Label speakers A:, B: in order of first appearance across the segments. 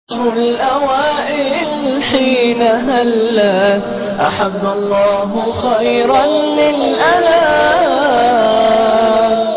A: الأوائل حين هلت أحب الله خيرا للأنام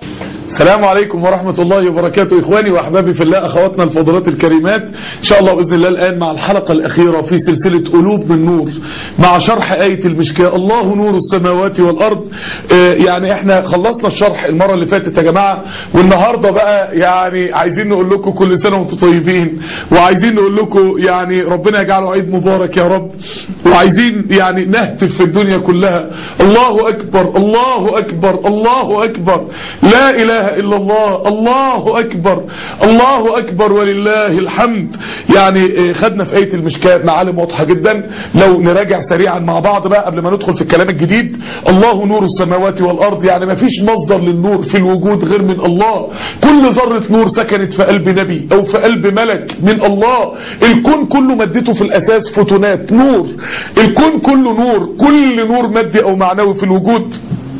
B: السلام عليكم ورحمة الله وبركاته إخواني وأحبابي في الله أخواتنا الفضلات الكريمات إن شاء الله بإذن الله الآن مع الحلقة الأخيرة في سلسلة قلوب من نور مع شرح آية المشكاة الله نور السماوات والأرض آه يعني إحنا خلصنا الشرح المرة اللي فاتت يا جماعة والنهاردة بقى يعني عايزين نقول لكم كل سنة وانتم طيبين وعايزين نقول لكم يعني ربنا يجعله عيد مبارك يا رب وعايزين يعني نهتف في الدنيا كلها الله أكبر الله أكبر الله أكبر لا إله إلا الله الله أكبر الله أكبر ولله الحمد يعني خدنا في آية المشكاة معالم واضحة جدا لو نراجع سريعا مع بعض بقى قبل ما ندخل في الكلام الجديد الله نور السماوات والأرض يعني ما فيش مصدر للنور في الوجود غير من الله كل ذرة نور سكنت في قلب نبي أو في قلب ملك من الله الكون كله مدته في الأساس فوتونات نور الكون كله نور كل نور مادي أو معنوي في الوجود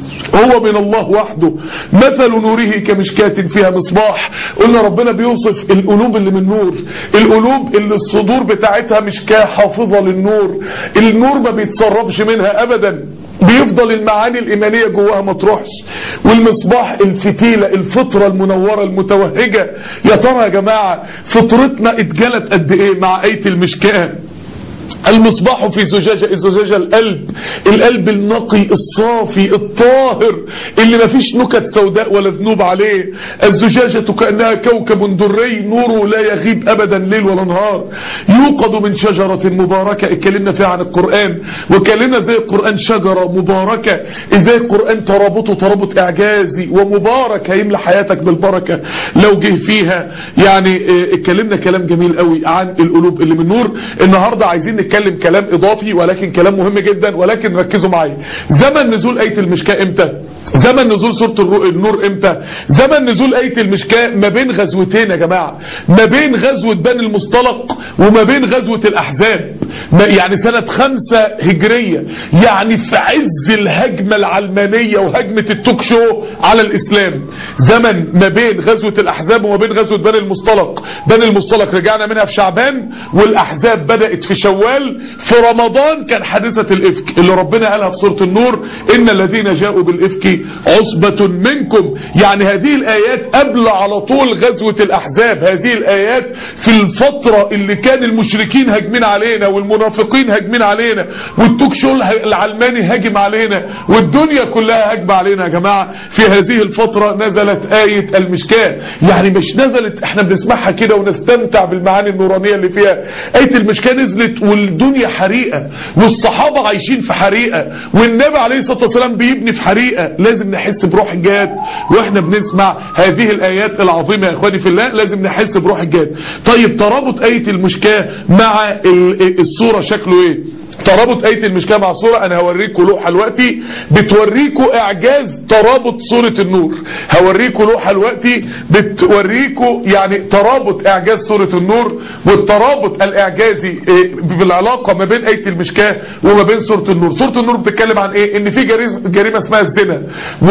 B: هو من الله وحده مثل نوره كمشكاة فيها مصباح قلنا ربنا بيوصف القلوب اللي من نور القلوب اللي الصدور بتاعتها مشكاة حافظة للنور النور ما بيتسربش منها ابدا بيفضل المعاني الإيمانية جواها ما تروحش والمصباح الفتيلة الفطرة المنورة المتوهجة يا ترى يا جماعة فطرتنا اتجلت قد ايه مع آية المشكاة المصباح في زجاجة الزجاجة القلب القلب النقي الصافي الطاهر اللي ما فيش نكت سوداء ولا ذنوب عليه الزجاجة كأنها كوكب دري نوره لا يغيب أبدا ليل ولا نهار يوقد من شجرة مباركة اتكلمنا فيها عن القرآن وكلمنا زي القرآن شجرة مباركة ازاي القرآن ترابطه ترابط اعجازي ومبارك هيملى حياتك بالبركة لو جه فيها يعني اتكلمنا كلام جميل قوي عن القلوب اللي من نور النهاردة عايزين نتكلم كلام اضافي ولكن كلام مهم جدا ولكن ركزوا معايا زمن نزول آية المشكاة امتى زمن نزول سورة النور امتى زمن نزول آية المشكاة ما بين غزوتين يا جماعة ما بين غزوة بني المصطلق وما بين غزوة الأحزاب يعني سنة خمسة هجرية يعني في عز الهجمة العلمانية وهجمة التوك شو على الإسلام زمن ما بين غزوة الأحزاب وما بين غزوة بني المصطلق بني المصطلق رجعنا منها في شعبان والأحزاب بدأت في شوال في رمضان كان حادثة الإفك اللي ربنا قالها في سورة النور إن الذين جاءوا بالإفك عصبة منكم يعني هذه الآيات قبل على طول غزوة الأحزاب هذه الآيات في الفترة اللي كان المشركين هاجمين علينا والمنافقين هاجمين علينا والتوك شو العلماني هاجم علينا والدنيا كلها هاجمة علينا يا جماعة في هذه الفترة نزلت آية المشكاة يعني مش نزلت احنا بنسمعها كده ونستمتع بالمعاني النورانية اللي فيها آية المشكاة نزلت والدنيا حريقة والصحابة عايشين في حريقة والنبي عليه الصلاة والسلام بيبني في حريقة لازم نحس بروح الجهاد واحنا بنسمع هذه الآيات العظيمة يا اخواني في الله لازم نحس بروح الجهاد طيب ترابط آية المشكاة مع الصورة شكله ايه ترابط آية المشكاة مع الصورة انا هوريكم لوحة دلوقتي بتوريكم اعجاز ترابط صورة النور هوريكم لوحة دلوقتي بتوريكم يعني ترابط اعجاز صورة النور والترابط الاعجازي بالعلاقة ما بين آية المشكاة وما بين صورة النور صورة النور بتتكلم عن ايه ان في جريمة اسمها الزنا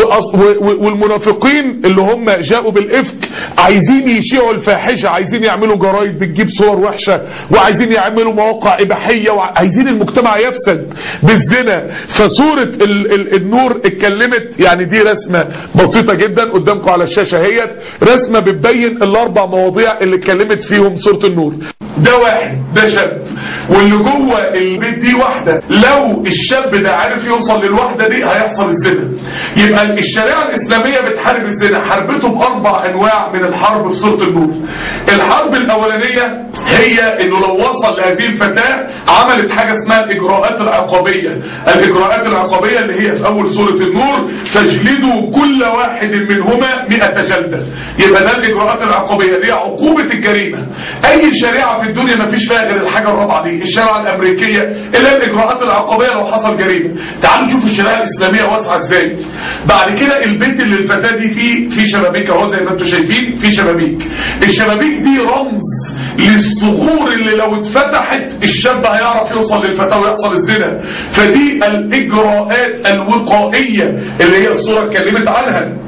B: والمنافقين اللي هم جاءوا بالافك عايزين يشيعوا الفاحشة عايزين يعملوا جرايد بتجيب صور وحشة وعايزين يعملوا مواقع اباحية وعايزين المجتمع يفسد بالزنا فصورة ال ال النور اتكلمت يعني دي رسمة بسيطة جدا قدامكم على الشاشة هي رسمة بتبين الاربع مواضيع اللي اتكلمت فيهم صورة النور ده واحد ده شاب واللي جوه البيت دي واحدة لو الشاب ده عارف يوصل للواحدة دي هيحصل الزنا يبقى الشريعة الاسلامية بتحارب الزنا حربته باربع انواع من الحرب في صورة النور الحرب الاولانية هي انه لو وصل لهذه الفتاة عملت حاجة اسمها الاجراءات العقابية الاجراءات العقابية اللي هي في اول سورة النور تجلدوا كل واحد منهما 100 جلدة يبقى ده الاجراءات العقابية اللي هي عقوبة الجريمة اي شريعة في الدنيا ما فيش فيها غير الحاجة الرابعة دي الشريعة الامريكية اللي هي الاجراءات العقابية لو حصل جريمة تعالوا نشوف الشريعة الاسلامية واسعة ازاي بعد كده البيت اللي الفتاة دي فيه في شبابيك اهو زي ما انتم شايفين في شبابيك الشبابيك دي رمز للصخور اللي لو اتفتحت الشاب هيعرف يوصل للفتاة ويحصل الزنا فدي الاجراءات الوقائية اللي هي الصورة اتكلمت عنها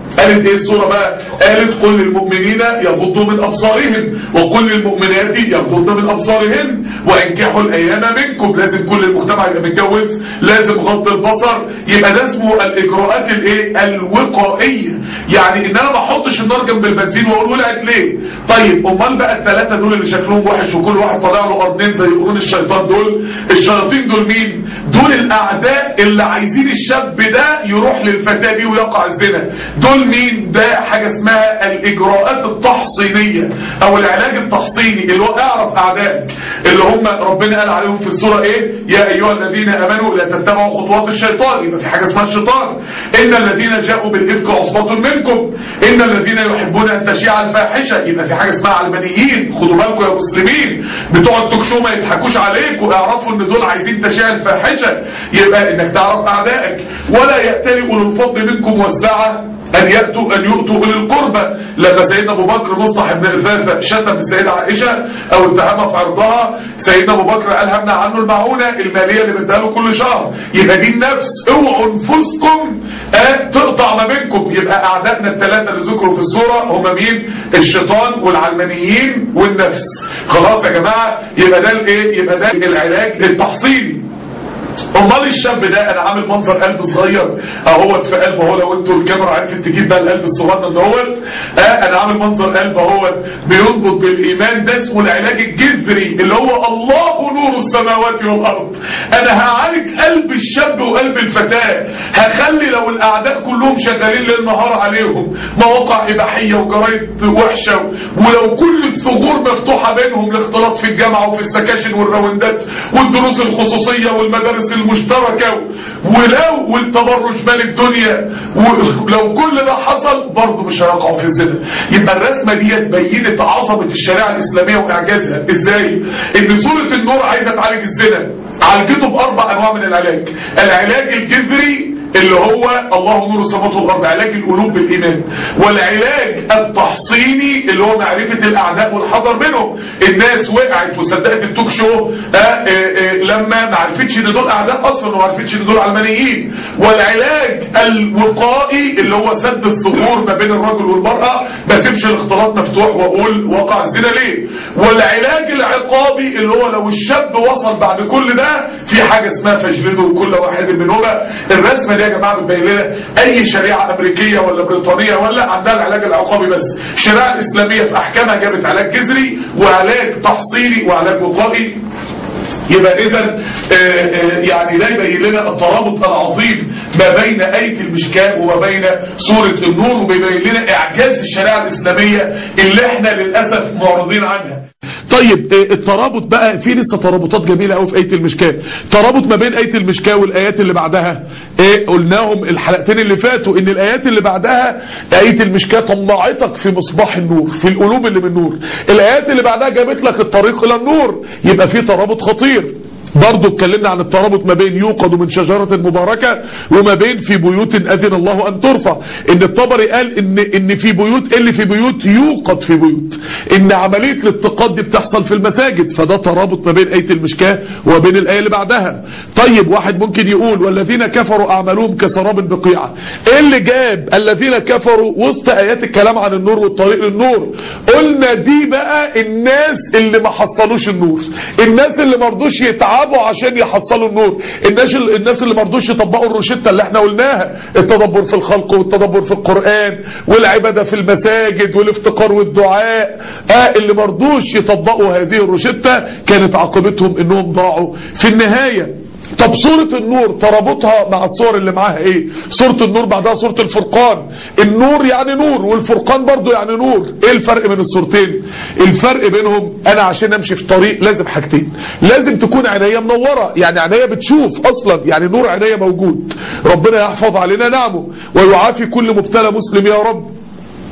B: قالت ايه الصورة بقى قالت قل للمؤمنين يغضوا من ابصارهم وقل للمؤمنات يغضضن من ابصارهن وانكحوا الايام منكم لازم كل المجتمع يبقى متجوز لازم غض البصر يبقى ده اسمه الاجراءات الايه الوقائيه يعني ان انا ما احطش النار جنب البنزين واقول ولعت ليه طيب امال بقى الثلاثه دول اللي شكلهم وحش وكل واحد طالع له قرنين زي قرون الشيطان دول الشياطين دول مين دول الاعداء اللي عايزين الشاب ده يروح للفتاه دي ويقع الزنا دول مين ده حاجه اسمها الاجراءات التحصينيه او العلاج التحصيني اللي هو اعرف اعدائك اللي هم ربنا قال عليهم في السوره ايه يا ايها الذين امنوا لا تتبعوا خطوات الشيطان يبقى في حاجه اسمها الشيطان ان الذين جاءوا بالافك عصبه منكم ان الذين يحبون ان تشيع الفاحشه يبقى في حاجه اسمها علمانيين خدوا بالكم يا مسلمين بتوع التوك شو ما يضحكوش عليكم اعرفوا ان دول عايزين تشيع الفاحشه يبقى انك تعرف اعدائك ولا يأتلي اولو الفضل منكم والسعه أن يأتوا أن يؤتوا أولي القربى لما سيدنا أبو بكر مصطح بن رفافة شتم السيدة عائشة أو اتهمها في عرضها سيدنا أبو بكر قال همنع عنه المعونة المالية اللي بدها له كل شهر يبقى دي النفس اوعوا انفسكم آه تقطع ما بينكم يبقى أعدائنا الثلاثة اللي ذكروا في الصورة هم مين الشيطان والعلمانيين والنفس خلاص يا جماعة يبقى ده الايه يبقى ده العلاج التحصيلي امال الشاب ده انا عامل منظر قلب صغير اهوت في قلبه اهو لو انتوا الكاميرا عرفت تجيب بقى القلب الصغير ده اهوت اه انا عامل منظر قلب اهوت بينبض بالايمان ده اسمه العلاج الجذري اللي هو الله نور السماوات والارض انا هعالج قلب الشاب وقلب الفتاه هخلي لو الاعداء كلهم شغالين ليل نهار عليهم مواقع اباحيه وجرايد وحشه ولو كل الثغور مفتوحه بينهم الاختلاط في الجامعه وفي السكاشن والراوندات والدروس الخصوصيه والمدارس المشتركة ولو والتبرج مال الدنيا ولو كل ده حصل برضه مش هيقعوا في الزنا يبقى الرسمة دي بينت عظمة الشريعة الإسلامية وإعجازها إزاي إن سورة النور عايزة تعالج الزنا عالجته بأربع أنواع من العلاج العلاج الجذري اللي هو الله نور السماوات والارض علاج القلوب بالايمان والعلاج التحصيني اللي هو معرفه الاعداء والحذر منهم الناس وقعت وصدقت التوك شو آآ آآ لما ما عرفتش ان دول اعداء اصلا وما عرفتش ان دول علمانيين والعلاج الوقائي اللي هو سد الثغور ما بين الرجل والمراه ما اسيبش الاختلاط مفتوح واقول وقع الزنا ليه والعلاج العقابي اللي هو لو الشاب وصل بعد كل ده في حاجه اسمها فجلده كل واحد منهما الرسمه دي يا جماعه بتبين لنا اي شريعه امريكيه ولا بريطانيه ولا عندها العلاج العقابي بس الشريعه الاسلاميه في احكامها جابت علاج جذري وعلاج تحصيلي وعلاج وقائي يبقى اذا يعني ده يبين لنا الترابط العظيم ما بين آية المشكاة وما بين سورة النور وبيبين لنا إعجاز الشريعة الإسلامية اللي احنا للأسف معرضين عنها طيب الترابط بقى في لسه ترابطات جميلة قوي في آية المشكاة ترابط ما بين آية المشكاة والآيات اللي بعدها ايه قلناهم الحلقتين اللي فاتوا ان الآيات اللي بعدها آية المشكاة طمعتك في مصباح النور في القلوب اللي من نور الآيات اللي بعدها جابت لك الطريق إلى النور يبقى في ترابط خطير برضو اتكلمنا عن الترابط ما بين يوقد من شجرة مباركة وما بين في بيوت أذن الله أن ترفع ان الطبري قال ان, إن في بيوت اللي في بيوت يوقد في بيوت ان عملية الاتقاد دي بتحصل في المساجد فده ترابط ما بين آية المشكاة وبين الآية اللي بعدها طيب واحد ممكن يقول والذين كفروا أعمالهم كسراب بقيعة ايه اللي جاب الذين كفروا وسط آيات الكلام عن النور والطريق للنور قلنا دي بقى الناس اللي ما حصلوش النور الناس اللي مرضوش يتعاملوا يتعبوا عشان يحصلوا النور الناس الناس اللي مرضوش يطبقوا الروشته اللي احنا قلناها التدبر في الخلق والتدبر في القرآن والعبادة في المساجد والافتقار والدعاء اه اللي مرضوش يطبقوا هذه الروشته كانت عاقبتهم انهم ضاعوا في النهاية طب سورة النور ترابطها مع الصور اللي معاها ايه سورة النور بعدها سورة الفرقان النور يعني نور والفرقان برضو يعني نور ايه الفرق بين الصورتين الفرق بينهم انا عشان امشي في طريق لازم حاجتين لازم تكون عينيا منورة يعني عينيا بتشوف اصلا يعني نور عينيا موجود ربنا يحفظ علينا نعمه ويعافي كل مبتلى مسلم يا رب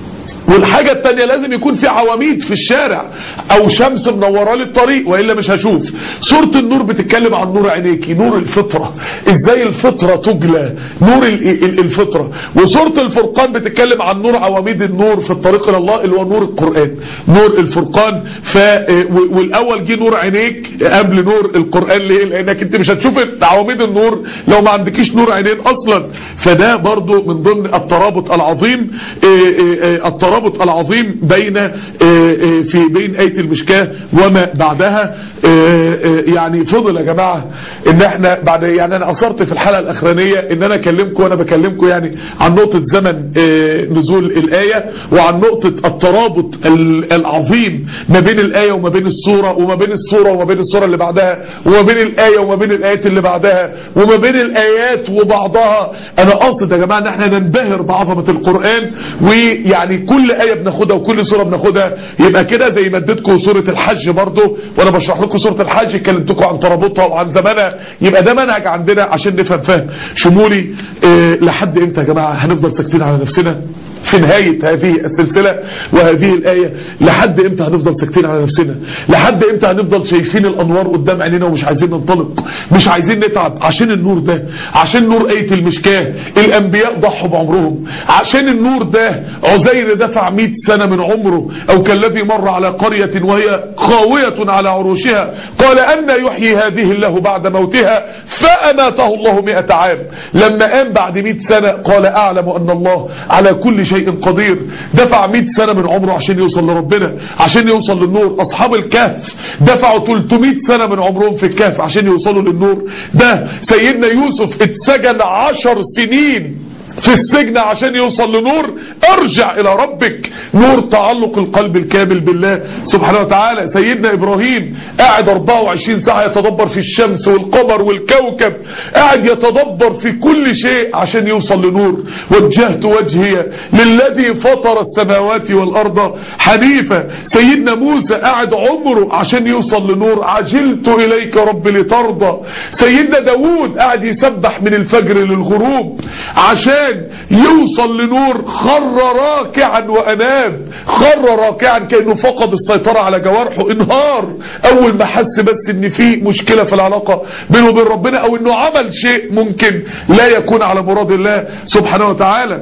B: والحاجة التانية لازم يكون في عواميد في الشارع او شمس منورة لي الطريق وإلا مش هشوف سورة النور بتتكلم عن نور عينيكي نور الفطرة ازاي الفطرة تجلى نور ال- ال- الفطرة وسورة الفرقان بتتكلم عن نور عواميد النور في الطريق الى الله اللي هو نور القرآن نور الفرقان ف و- والاول جه نور عينيك قبل نور القرآن ليه لانك انت مش هتشوف عواميد النور لو ما عندكيش نور عينين اصلا فده برضو من ضمن الترابط العظيم إيه إيه إيه الترابط العظيم بين إيه إيه في بين آية المشكاة وما بعدها إيه إيه يعني فضل يا جماعة ان احنا بعد يعني انا اثرت في الحلقة الاخرانية ان انا اكلمكم وانا بكلمكم يعني عن نقطة زمن إيه نزول الآية وعن نقطة الترابط ال- العظيم ما بين الآية وما بين السورة وما بين السورة وما بين السورة اللي بعدها وما بين الآية وما بين الآيات اللي بعدها وما بين الآيات وبعضها انا قاصد يا جماعة ان احنا ننبهر بعظمة القرآن ويعني كل آية بناخدها وكل سورة بناخدها يبقى كده زي ما اديتكم سورة الحج برضو وانا بشرح لكم سورة الحج كلمتكم عن ترابطها وعن زمانها يبقى ده منهج عندنا عشان نفهم فهم شمولي اه لحد امتى يا جماعة هنفضل ساكتين على نفسنا في نهاية هذه السلسلة وهذه الآية لحد امتى هنفضل ساكتين على نفسنا لحد امتى هنفضل شايفين الأنوار قدام عينينا ومش عايزين ننطلق مش عايزين نتعب عشان النور ده عشان نور آية المشكاة الأنبياء ضحوا بعمرهم عشان النور ده عزير دفع 100 سنة من عمره أو كالذي مر على قرية وهي خاوية على عروشها قال أن يحيي هذه الله بعد موتها فأماته الله 100 عام لما قام بعد 100 سنة قال أعلم أن الله على كل شيء قدير دفع 100 سنة من عمره عشان يوصل لربنا عشان يوصل للنور أصحاب الكهف دفعوا 300 سنة من عمرهم في الكهف عشان يوصلوا للنور ده سيدنا يوسف اتسجن 10 سنين في السجن عشان يوصل لنور ارجع الى ربك نور تعلق القلب الكامل بالله سبحانه وتعالى سيدنا ابراهيم قاعد 24 ساعة يتدبر في الشمس والقمر والكوكب قاعد يتدبر في كل شيء عشان يوصل لنور وجهت وجهي للذي فطر السماوات والارض حنيفا سيدنا موسى قاعد عمره عشان يوصل لنور عجلت اليك رب لترضى سيدنا داوود قاعد يسبح من الفجر للغروب عشان يوصل لنور خر راكعا واناب خر راكعا كانه فقد السيطره على جوارحه انهار اول ما حس بس ان في مشكله في العلاقه بينه وبين ربنا او انه عمل شيء ممكن لا يكون على مراد الله سبحانه وتعالى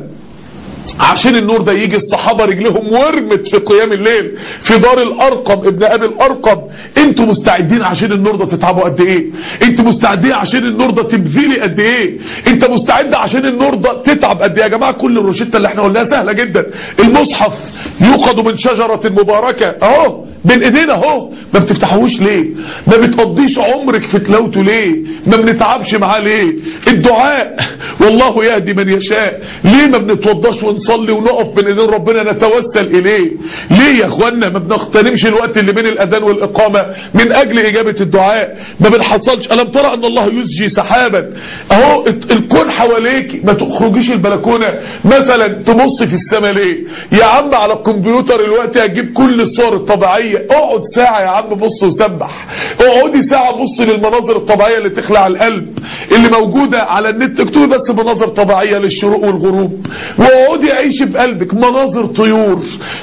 B: عشان النور ده يجي الصحابة رجلهم ورمت في قيام الليل في دار الارقم ابن ابي الارقم انتوا مستعدين عشان النور ده تتعبوا قد ايه انتوا مستعدين عشان النور ده تبذلي قد ايه انت مستعد عشان النور ده تتعب قد ايه يا جماعة كل الروشتة اللي احنا قلناها سهلة جدا المصحف يوقد من شجرة مباركة اهو بين ايدينا اهو ما بتفتحوش ليه ما بتقضيش عمرك في تلاوته ليه ما بنتعبش معاه ليه الدعاء والله يهدي من يشاء ليه ما بنتوضاش ونصلي ونقف بين ايدين ربنا نتوسل اليه ليه يا اخوانا ما بنغتنمش الوقت اللي بين الاذان والاقامه من اجل اجابه الدعاء ما بنحصلش الم ترى ان الله يسجي سحابا اهو الكون حواليك ما تخرجيش البلكونه مثلا تبص في السماء ليه يا عم على الكمبيوتر الوقت هتجيب كل الصور الطبيعيه اقعد ساعه يا عم بص وسبح اقعدي ساعه بص للمناظر الطبيعيه اللي تخلع القلب اللي موجوده على النت اكتبي بس مناظر طبيعيه للشروق والغروب واقعدي عيشي في قلبك مناظر طيور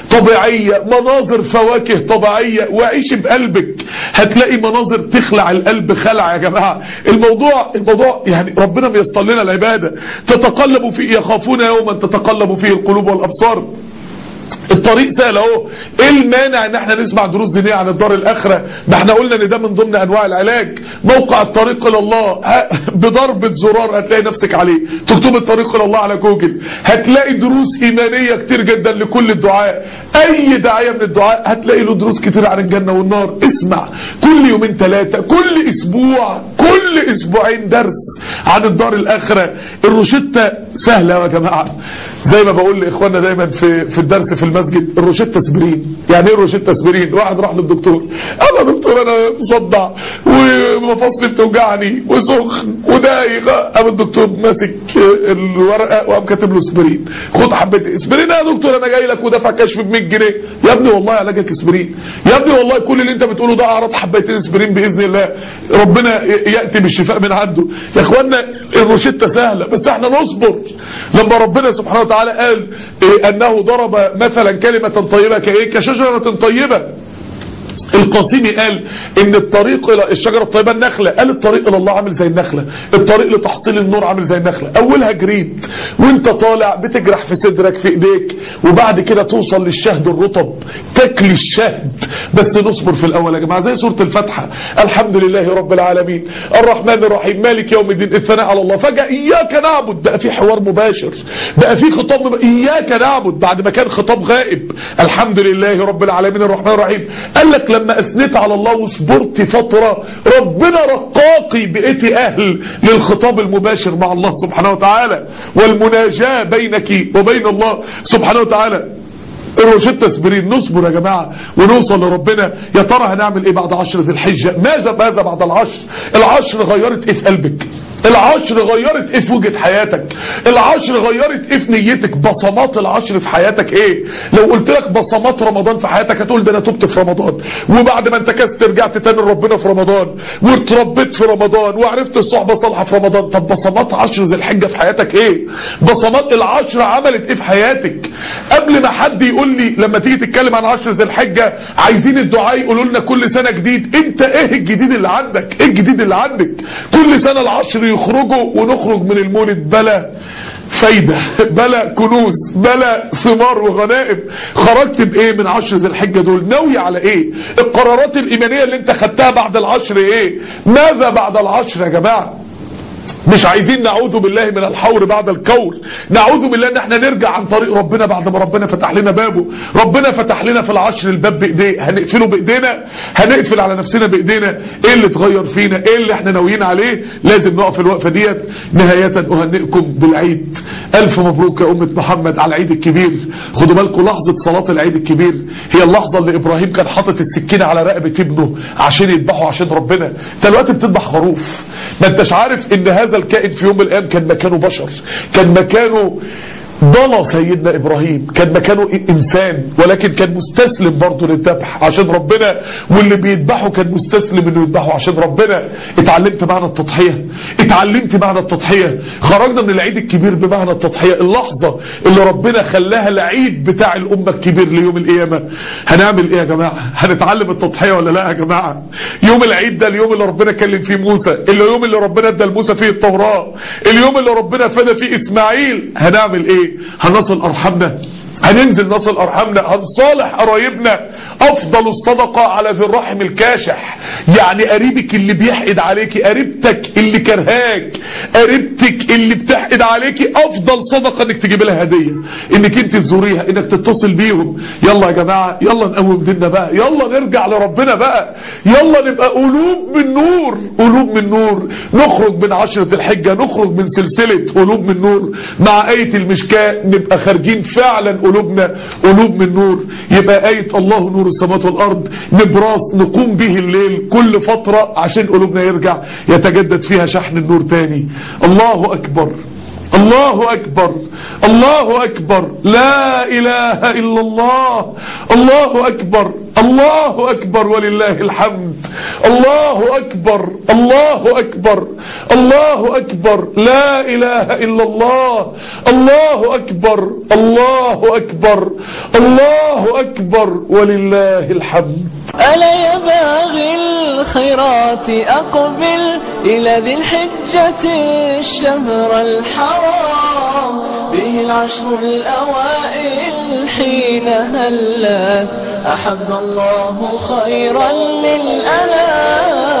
B: طبيعيه مناظر فواكه طبيعيه وعيشي بقلبك هتلاقي مناظر تخلع القلب خلع يا جماعه الموضوع الموضوع يعني ربنا بيصل لنا العباده تتقلب فيه يخافون يوما تتقلب فيه القلوب والابصار الطريق سهل اهو ايه المانع ان احنا نسمع دروس دينيه عن الدار الاخره ده احنا قلنا ان ده من ضمن انواع العلاج موقع الطريق الى الله بضربه زرار هتلاقي نفسك عليه تكتب الطريق الى الله على جوجل هتلاقي دروس ايمانيه كتير جدا لكل الدعاء اي داعيه من الدعاء هتلاقي له دروس كتير عن الجنه والنار اسمع كل يومين ثلاثه كل اسبوع كل اسبوعين درس عن الدار الاخره الروشته سهله يا جماعه زي ما بقول لاخواننا دايما في في الدرس في المسجد الروشته اسبرين يعني ايه الروشته اسبرين واحد راح للدكتور انا دكتور انا مصدع ومفاصلي بتوجعني وسخن ودايخ قام الدكتور ماسك الورقه وقام كاتب له اسبرين خد حبه اسبرين يا دكتور انا جاي لك ودافع كشف ب 100 جنيه يا ابني والله علاجك اسبرين يا ابني والله كل اللي انت بتقوله ده اعراض حبيتين اسبرين باذن الله ربنا ياتي بالشفاء من عنده يا اخوانا الروشته سهله بس احنا نصبر لما ربنا سبحانه وتعالى قال إيه انه ضرب مثلا كلمة طيبة كايه كشجرة طيبة القاسمي قال ان الطريق الى الشجرة الطيبة النخلة قال الطريق الى الله عامل زي النخلة الطريق لتحصيل النور عامل زي النخلة اولها جريد وانت طالع بتجرح في صدرك في ايديك وبعد كده توصل للشهد الرطب تاكل الشهد بس نصبر في الاول يا جماعة زي سورة الفاتحة الحمد لله رب العالمين الرحمن الرحيم مالك يوم الدين الثناء على الله فجأة اياك نعبد بقى في حوار مباشر بقى في خطاب مب... اياك نعبد بعد ما كان خطاب غائب الحمد لله رب العالمين الرحمن الرحيم قال لك لما اثنيت على الله وصبرت فترة ربنا رقاقي بقيتي اهل للخطاب المباشر مع الله سبحانه وتعالى والمناجاة بينك وبين الله سبحانه وتعالى الروشتة سبرين نصبر يا جماعة ونوصل لربنا يا ترى هنعمل ايه بعد عشر ذي الحجة ماذا ماذا بعد العشر العشر غيرت ايه في قلبك العشر غيرت ايه في وجهة حياتك العشر غيرت ايه في نيتك بصمات العشر في حياتك ايه لو قلت لك بصمات رمضان في حياتك هتقول ده انا تبت في رمضان وبعد ما انتكست رجعت تاني لربنا في رمضان واتربيت في رمضان وعرفت الصحبة صالحة في رمضان طب بصمات عشر ذي الحجة في حياتك ايه بصمات العشر عملت ايه في حياتك قبل ما حد يقول لي لما تيجي تتكلم عن عشر ذي الحجة عايزين الدعاء يقولوا لنا كل سنة جديد انت ايه الجديد اللي عندك ايه الجديد اللي عندك كل سنة العشر يخرجوا ونخرج من المولد بلا فايدة بلا كنوز بلا ثمار وغنائم خرجت بايه من عشر ذي الحجة دول ناوي على ايه القرارات الايمانية اللي انت خدتها بعد العشر ايه ماذا بعد العشر يا جماعة مش عايزين نعوذ بالله من الحور بعد الكور نعوذ بالله ان احنا نرجع عن طريق ربنا بعد ما ربنا فتح لنا بابه ربنا فتح لنا في العشر الباب بايديه هنقفله بايدينا هنقفل على نفسنا بايدينا ايه اللي اتغير فينا ايه اللي احنا ناويين عليه لازم نقف الوقفه ديت نهايه اهنئكم بالعيد الف مبروك يا امه محمد على العيد الكبير خدوا بالكم لحظه صلاه العيد الكبير هي اللحظه اللي ابراهيم كان حاطط السكينه على رقبه ابنه عشان يذبحه عشان ربنا انت دلوقتي بتذبح خروف ما انتش عارف ان هذا الكائن في يوم من الايام كان مكانه بشر كان مكانه ضل سيدنا ابراهيم كان مكانه انسان ولكن كان مستسلم برضه للذبح عشان ربنا واللي بيذبحه كان مستسلم انه يذبحه عشان ربنا اتعلمت معنى التضحيه اتعلمت معنى التضحيه خرجنا من العيد الكبير بمعنى التضحيه اللحظه اللي ربنا خلاها العيد بتاع الامه الكبير ليوم القيامه هنعمل ايه يا جماعه هنتعلم التضحيه ولا لا يا جماعه يوم العيد ده اليوم اللي ربنا كلم فيه موسى اليوم اللي ربنا ادى لموسى فيه التوراه اليوم اللي ربنا فدى فيه اسماعيل هنعمل ايه هنصل ارحامنا هننزل نصل ارحامنا هنصالح قرايبنا افضل الصدقة على ذي الرحم الكاشح يعني قريبك اللي بيحقد عليكي قريبتك اللي كرهاك قريبتك اللي بتحقد عليكي افضل صدقة انك تجيب لها هدية انك انت تزوريها انك تتصل بيهم يلا يا جماعة يلا نقوم ديننا بقى يلا نرجع لربنا بقى يلا نبقى قلوب من نور قلوب من نور نخرج من عشرة الحجة نخرج من سلسلة قلوب من نور مع آية المشكاة نبقى خارجين فعلا قلوبنا قلوب من نور يبقى آية الله نور السماوات والأرض نبراس نقوم به الليل كل فترة عشان قلوبنا يرجع يتجدد فيها شحن النور تاني الله أكبر الله أكبر الله أكبر لا إله إلا الله الله أكبر الله أكبر ولله الحمد الله أكبر الله أكبر الله أكبر لا إله إلا الله الله أكبر الله أكبر الله أكبر ولله الحمد
A: ألا يا باغي الخيرات أقبل إلى ذي الحجة الشهر الحرام به العشر الأوائل حين هلت أحب الله خيرا للأنام